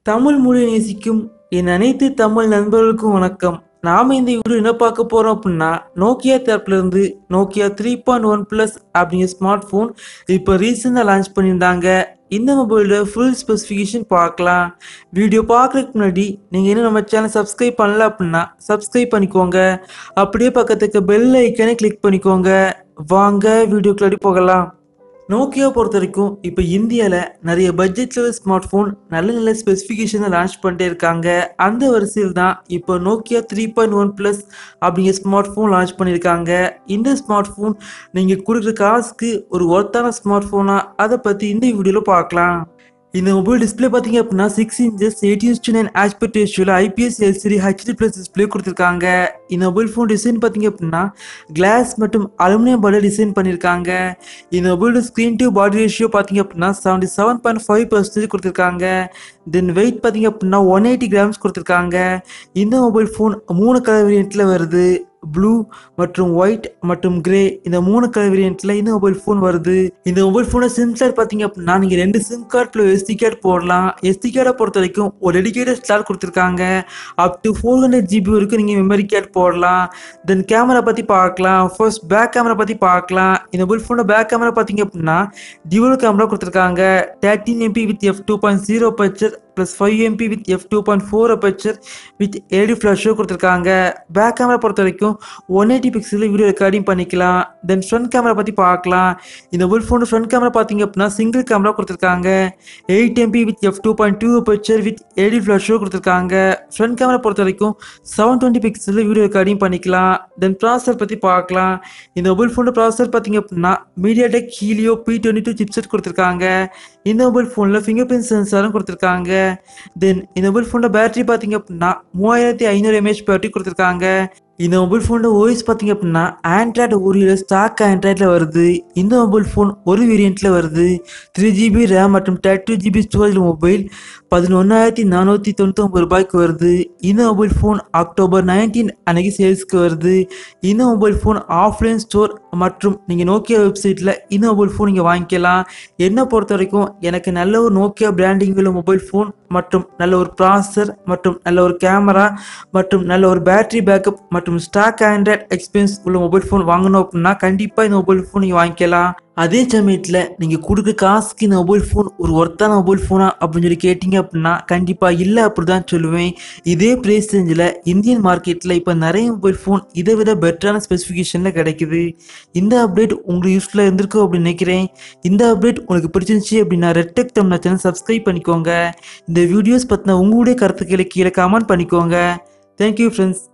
தமிழ் மொழி நேசிக்கும் என் அனைத்து தமிழ் நண்பர்களுக்கும் வணக்கம் நாம இந்த வீடியோ என்ன பார்க்க போறோம் அப்படின்னா நோக்கியா தரப்புல இருந்து Nokia three point one plus அப்படிங்கிற ஸ்மார்ட் ஃபோன் இப்போ ரீசெண்டாக லான்ச் பண்ணியிருந்தாங்க இந்த மொபைலோட ஃபுல் ஸ்பெசிஃபிகேஷன் பார்க்கலாம் வீடியோ பார்க்குறதுக்கு முன்னாடி நீங்கள் இன்னும் நம்ம சேனல் சப்ஸ்கிரைப் பண்ணல அப்படின்னா சப்ஸ்கிரைப் பண்ணிக்கோங்க அப்படியே பக்கத்துக்கு பெல் ஐக்கனை கிளிக் பண்ணிக்கோங்க வாங்க வீடியோக்குள்ளாடி போகலாம் நோக்கியா பொறுத்த வரைக்கும் இப்போ இந்தியாவில் நிறைய பட்ஜெட் லெவல் ஸ்மார்ட் ஃபோன் நல்ல நல்ல ஸ்பெசிஃபிகேஷனை லான்ச் பண்ணிட்டே இருக்காங்க அந்த வரிசையில் தான் இப்போ Nokia three point one plus அப்படிங்கிற ஸ்மார்ட் ஃபோன் லான்ச் பண்ணியிருக்காங்க இந்த ஸ்மார்ட் ஃபோன் நீங்கள் கொடுக்குற காசுக்கு ஒரு ஒர்த்தான ஸ்மார்ட் ஃபோனாக அதை பற்றி இந்த வீடியோவில் பார்க்கலாம் இந்த மொபைல் டிஸ்பிளே பார்த்தீங்க அப்படின்னா six inches eighteen nine aspect ரேஷியோவில் IPS LCD HD plus display கொடுத்துருக்காங்க இந்த மொபைல் ஃபோன் டிசைன் பார்த்தீங்க அப்படின்னா கிளாஸ் மற்றும் அலுமினியம் பாடி டிசைன் பண்ணியிருக்காங்க இந்த மொபைலோட ஸ்க்ரீன் டு பாடி ரேஷியோ பார்த்தீங்க அப்படின்னா seventy seven point five percentage கொடுத்துருக்காங்க தென் வெயிட் பார்த்தீங்க அப்படின்னா ஒன் எயிட்டி கிராம்ஸ் கொடுத்துருக்காங்க இந்த மொபைல் ஃபோன் மூணு கலர் வேரியண்ட்டில் வருது ப்ளூ மற்றும் ஒயிட் மற்றும் கிரே இந்த மூணு கலர் வேரியண்ட்ல இந்த மொபைல் ஃபோன் வருது இந்த மொபைல் ஃபோனை சிம் ஸ்லாட் பார்த்தீங்க அப்படின்னா நீங்கள் ரெண்டு சிம் கார்டில் எஸ்டி கார்டு போடலாம் எஸ்டி கார்டை பொறுத்த வரைக்கும் ஒரு டெடிகேட்டட் ஸ்லாட் கொடுத்துருக்காங்க up to four hundred GB வரைக்கும் நீங்கள் மெமரி கார்டு போடலாம் தென் கேமரா பற்றி பார்க்கலாம் ஃபர்ஸ்ட் பேக் கேமரா பற்றி பார்க்கலாம் இந்த மொபைல் ஃபோனோட பேக் கேமரா பார்த்தீங்க அப்படின்னா டியூவல் கேமரா கொடுத்துருக்காங்க thirteen MP with F two point zero aperture plus five MP with F two point four aperture with LED ஃப்ளாஷோ கொடுத்துருக்காங்க பேக் கேமரா பொறுத்த வரைக்கும் ஒன் எயிட்டி பிக்சலில் வீடியோ ரெக்கார்டிங் பண்ணிக்கலாம் தென் ஃப்ரண்ட் கேமரா பற்றி பார்க்கலாம் இந்த மொபைல் ஃபோன் ஃப்ரண்ட் கேமரா பார்த்தீங்க அப்படின்னா சிங்கிள் கேமரா கொடுத்துருக்காங்க eight MP with F two point two aperture with LED ஃப்ளாஷோ கொடுத்துருக்காங்க ஃப்ரண்ட் கேமரா பொறுத்த வரைக்கும் செவன் டுவெண்ட்டி பிக்சலில் வீடியோ ரெக்கார்டிங் பண்ணிக்கலாம் தென் ப்ராசர் பற்றி பார்க்கலாம் இந்த மொபைல் ஃபோனோட ப்ராசர் பார்த்தீங்க அப்படின்னா MediaTek Helio P twenty two chipset கொடுத்துருக்காங்க இந்த மொபைல் ஃபோனில் ஃபிங்கர் பிரிண்ட் சென்சாரும் கொடுத்துருக்காங்க தென் இந்த மொபைல் ஃபோனோட பேட்டரி பார்த்தீங்க அப்படின்னா மூவாயிரத்தி ஐநூறு எம்ஏஹெச் பேட்டரி கொடுத்துருக்காங்க இந்த மொபைல் ஃபோனோட ஓஎஸ் பார்த்தீங்க அப்படின்னா ஆண்ட்ராய்டு ஒரு ஸ்டாக் ஆண்ட்ராய்டில் வருது இந்த மொபைல் ஃபோன் ஒரு வேரியண்ட்டில் வருது த்ரீ ஜிபி ரேம் மற்றும் thirty two GB storage mobile பதினொன்றாயிரத்தி நானூற்றி தொண்ணூத்தொம்பது ரூபாய்க்கு வருது இந்த மொபைல் ஃபோன் அக்டோபர் நைன்டீன் அன்னைக்கு சேல்ஸ்க்கு வருது இந்த மொபைல் ஃபோன் ஆஃப்லைன் ஸ்டோர் மற்றும் நீங்கள் நோக்கியா வெப்சைட்டில் இந்த மொபைல் ஃபோன் நீங்கள் வாங்கிக்கலாம் என்னை பொறுத்த வரைக்கும் எனக்கு நல்ல ஒரு நோக்கியா பிராண்டிங் உள்ள மொபைல் ஃபோன் மற்றும் நல்ல ஒரு ப்ராசர் மற்றும் நல்ல ஒரு கேமரா மற்றும் நல்ல ஒரு பேட்டரி பேக்கப் மற்றும் ஸ்டாக் ஆண்ட்ராய்ட் எக்ஸ்பீரியன்ஸ் உள்ள மொபைல் ஃபோன் வாங்கணும் அப்படின்னா கண்டிப்பாக இந்த மொபைல் ஃபோன் நீங்கள் வாங்கிக்கலாம் அதே சமயத்தில் நீங்கள் கொடுக்குற காசுக்கு இந்த மொபைல் ஃபோன் ஒரு ஒர்த்தான மொபைல் ஃபோனா அப்படின்னு சொல்லி கேட்டிங்க அப்படின்னா கண்டிப்பாக இல்லை அப்படி தான் சொல்லுவேன் இதே ப்ரைஸ் ரேஞ்சில் இந்தியன் மார்க்கெட்டில் இப்போ நிறைய மொபைல் ஃபோன் இதை விட பெட்டரான ஸ்பெசிஃபிகேஷனில் கிடைக்குது இந்த அப்டேட் உங்களுக்கு யூஸ்ஃபுல்லாக இருந்திருக்கும் அப்படின்னு நினைக்கிறேன் இந்த அப்டேட் உங்களுக்கு பிடிச்சிருந்துச்சி அப்படின்னா ரெட்டெக் தமிழ் சேனல் சப்ஸ்கிரைப் பண்ணிக்கோங்க இந்த வீடியோஸ் பற்றின உங்களுடைய கருத்துக்களை கீழே கமெண்ட் பண்ணிக்கோங்க தேங்க்யூ ஃப்ரெண்ட்ஸ்